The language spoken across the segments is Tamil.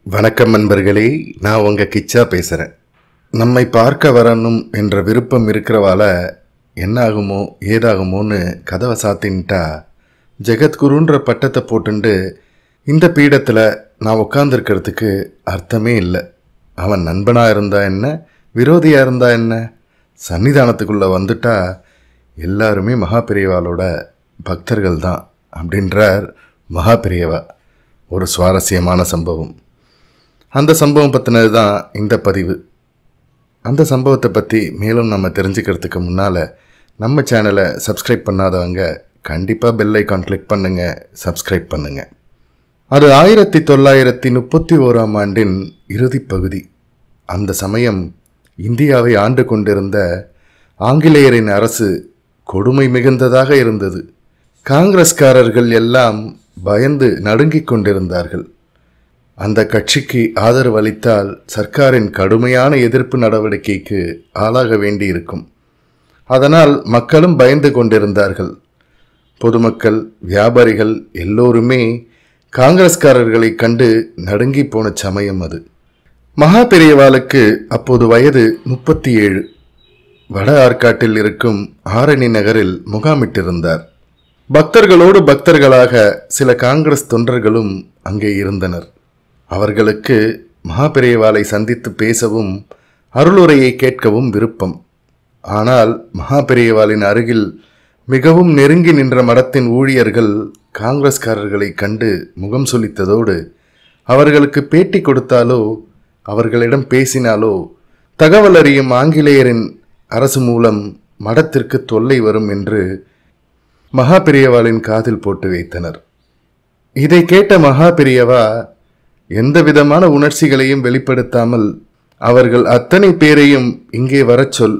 வணக்கம் நண்பர்களே நான் உங்க கிச்சா பேசுகிறேன் நம்மை பார்க்க வரணும் என்ற விருப்பம் இருக்கிறவால என்ன ஆகுமோ ஏதாகுமோன்னு கதவை சாத்தின்ட்டா ஜெகத்குருன்ற பட்டத்தை போட்டுண்டு இந்த பீடத்தில் நான் உட்காந்துருக்கிறதுக்கு அர்த்தமே இல்லை அவன் நண்பனாக இருந்தா என்ன விரோதியாக இருந்தா என்ன சன்னிதானத்துக்குள்ளே வந்துட்டா எல்லாருமே மகாபெரியவாளோட பக்தர்கள் தான் அப்படின்றார் மகாபெரியவா ஒரு சுவாரஸ்யமான சம்பவம் அந்த சம்பவம் பற்றினது தான் இந்த பதிவு அந்த சம்பவத்தை பற்றி மேலும் நம்ம தெரிஞ்சுக்கிறதுக்கு முன்னால் நம்ம சேனலை சப்ஸ்கிரைப் பண்ணாதவங்க கண்டிப்பாக பெல் ஐக்கான் கிளிக் பண்ணுங்கள் சப்ஸ்கிரைப் பண்ணுங்கள் அது ஆயிரத்தி தொள்ளாயிரத்தி முப்பத்தி ஓராம் ஆண்டின் இறுதிப் பகுதி அந்த சமயம் இந்தியாவை ஆண்டு கொண்டிருந்த ஆங்கிலேயரின் அரசு கொடுமை மிகுந்ததாக இருந்தது காங்கிரஸ்காரர்கள் எல்லாம் பயந்து நடுங்கிக் கொண்டிருந்தார்கள் அந்த கட்சிக்கு ஆதரவு அளித்தால் சர்க்காரின் கடுமையான எதிர்ப்பு நடவடிக்கைக்கு ஆளாக வேண்டியிருக்கும் அதனால் மக்களும் பயந்து கொண்டிருந்தார்கள் பொதுமக்கள் வியாபாரிகள் எல்லோருமே காங்கிரஸ்காரர்களை கண்டு நடுங்கி போன சமயம் அது மகா பெரியவாளுக்கு அப்போது வயது முப்பத்தி ஏழு வட ஆற்காட்டில் இருக்கும் ஆரணி நகரில் முகாமிட்டிருந்தார் பக்தர்களோடு பக்தர்களாக சில காங்கிரஸ் தொண்டர்களும் அங்கே இருந்தனர் அவர்களுக்கு மகாபெரியவாளை சந்தித்து பேசவும் அருளுரையை கேட்கவும் விருப்பம் ஆனால் மகாபெரியவாளின் அருகில் மிகவும் நெருங்கி நின்ற மடத்தின் ஊழியர்கள் காங்கிரஸ்காரர்களை கண்டு முகம் சுளித்ததோடு அவர்களுக்கு பேட்டி கொடுத்தாலோ அவர்களிடம் பேசினாலோ தகவல் அறியும் ஆங்கிலேயரின் அரசு மூலம் மடத்திற்கு தொல்லை வரும் என்று மகாபெரியவாளின் காதில் போட்டு வைத்தனர் இதை கேட்ட மகாபெரியவா எந்த விதமான உணர்ச்சிகளையும் வெளிப்படுத்தாமல் அவர்கள் அத்தனை பேரையும் இங்கே வரச் சொல்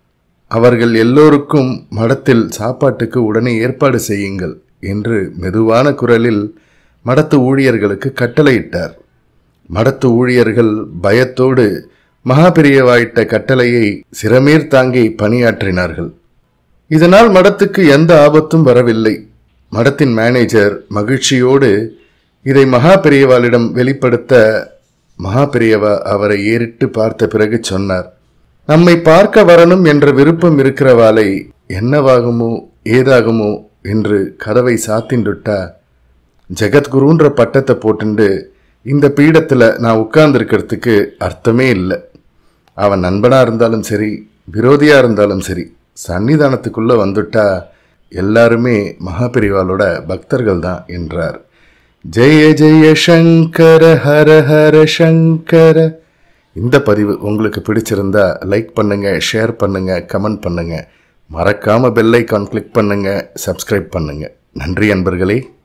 அவர்கள் எல்லோருக்கும் மடத்தில் சாப்பாட்டுக்கு உடனே ஏற்பாடு செய்யுங்கள் என்று மெதுவான குரலில் மடத்து ஊழியர்களுக்கு கட்டளையிட்டார் மடத்து ஊழியர்கள் பயத்தோடு மகாபெரியவாயிட்ட கட்டளையை சிரமேர் தாங்கி பணியாற்றினார்கள் இதனால் மடத்துக்கு எந்த ஆபத்தும் வரவில்லை மடத்தின் மேனேஜர் மகிழ்ச்சியோடு இதை மகா பெரியவாளிடம் வெளிப்படுத்த மகா பெரியவா அவரை ஏறிட்டு பார்த்த பிறகு சொன்னார் நம்மை பார்க்க வரணும் என்ற விருப்பம் இருக்கிறவாளை என்னவாகுமோ ஏதாகுமோ என்று கதவை சாத்தின்டுட்டா ஜெகத்குருன்ற பட்டத்தை போட்டுண்டு இந்த பீடத்தில் நான் உட்கார்ந்துருக்கிறதுக்கு அர்த்தமே இல்லை அவன் நண்பனாக இருந்தாலும் சரி விரோதியாக இருந்தாலும் சரி சன்னிதானத்துக்குள்ளே வந்துட்டா எல்லாருமே மகாபெரிவாளோட பக்தர்கள் தான் என்றார் ஜெய ஜெய சங்கர ஹர ஹர சங்கர இந்த பதிவு உங்களுக்கு பிடிச்சிருந்தா லைக் பண்ணுங்க ஷேர் பண்ணுங்க கமெண்ட் பண்ணுங்க மறக்காம பெல் ஐக்கான் கிளிக் பண்ணுங்க சப்ஸ்கிரைப் பண்ணுங்க நன்றி அன்பர்களே